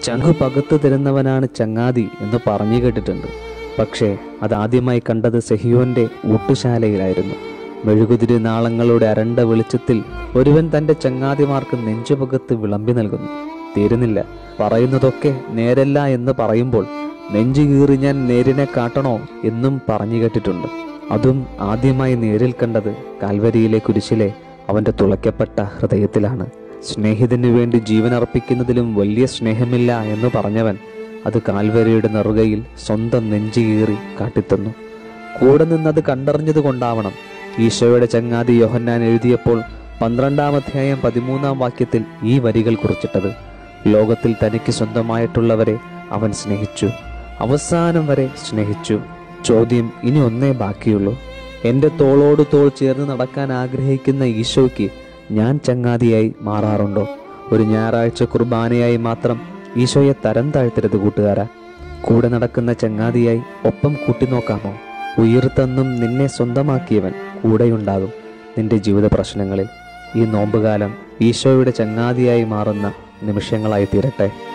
ചങ്കു പകുത്തു തരുന്നവനാണ് ചങ്ങാതി എന്ന് പറഞ്ഞു കേട്ടിട്ടുണ്ട് പക്ഷേ അതാദ്യമായി കണ്ടത് സെഹിയോന്റെ ഊട്ടുശാലയിലായിരുന്നു മെഴുകുതിരി നാളങ്ങളുടെ അരണ്ട വെളിച്ചത്തിൽ ഒരുവൻ തന്റെ ചങ്ങാതിമാർക്ക് നെഞ്ചുപകത്ത് വിളമ്പി നൽകുന്നു തീരുന്നില്ല പറയുന്നതൊക്കെ നേരല്ല എന്ന് പറയുമ്പോൾ നെഞ്ചു കീറി ഞാൻ നേരിനെ കാട്ടണോ എന്നും പറഞ്ഞു കേട്ടിട്ടുണ്ട് അതും ആദ്യമായി നേരിൽ കണ്ടത് കാൽവരിയിലെ കുരിശിലെ അവന്റെ തുളയ്ക്കപ്പെട്ട ഹൃദയത്തിലാണ് സ്നേഹിതനു വേണ്ടി ജീവൻ അർപ്പിക്കുന്നതിലും വലിയ സ്നേഹമില്ല എന്ന് പറഞ്ഞവൻ അത് കാൽവരിയുടെ നെറുകയിൽ സ്വന്തം നെഞ്ചു കീറി കാട്ടിത്തന്നു കൂടെ നിന്നത് കണ്ടറിഞ്ഞത് കൊണ്ടാവണം ഈശോയുടെ ചങ്ങാതി യോഹന്നാൻ എഴുതിയപ്പോൾ പന്ത്രണ്ടാം അധ്യായം പതിമൂന്നാം വാക്യത്തിൽ ഈ വരികൾ കുറിച്ചിട്ടത് ലോകത്തിൽ തനിക്ക് സ്വന്തമായിട്ടുള്ളവരെ അവൻ സ്നേഹിച്ചു അവസാനം വരെ സ്നേഹിച്ചു ചോദ്യം ഇനി ഒന്നേ ബാക്കിയുള്ളൂ എൻ്റെ തോളോട് തോൾ ചേർന്ന് നടക്കാൻ ആഗ്രഹിക്കുന്ന ഈശോയ്ക്ക് ഞാൻ ചങ്ങാതിയായി മാറാറുണ്ടോ ഒരു ഞായറാഴ്ച കുർബാനയായി മാത്രം ഈശോയെ തരം താഴ്ത്തരുത് കൂട്ടുകാരാ കൂടെ നടക്കുന്ന ചങ്ങാതിയായി ഒപ്പം കൂട്ടിനോക്കാമോ ഉയർത്തെന്നും നിന്നെ സ്വന്തമാക്കിയവൻ കൂടെയുണ്ടാകും നിന്റെ ജീവിത പ്രശ്നങ്ങളിൽ ഈ നോമ്പുകാലം ഈശോയുടെ ചങ്ങാതിയായി മാറുന്ന നിമിഷങ്ങളായി തീരട്ടെ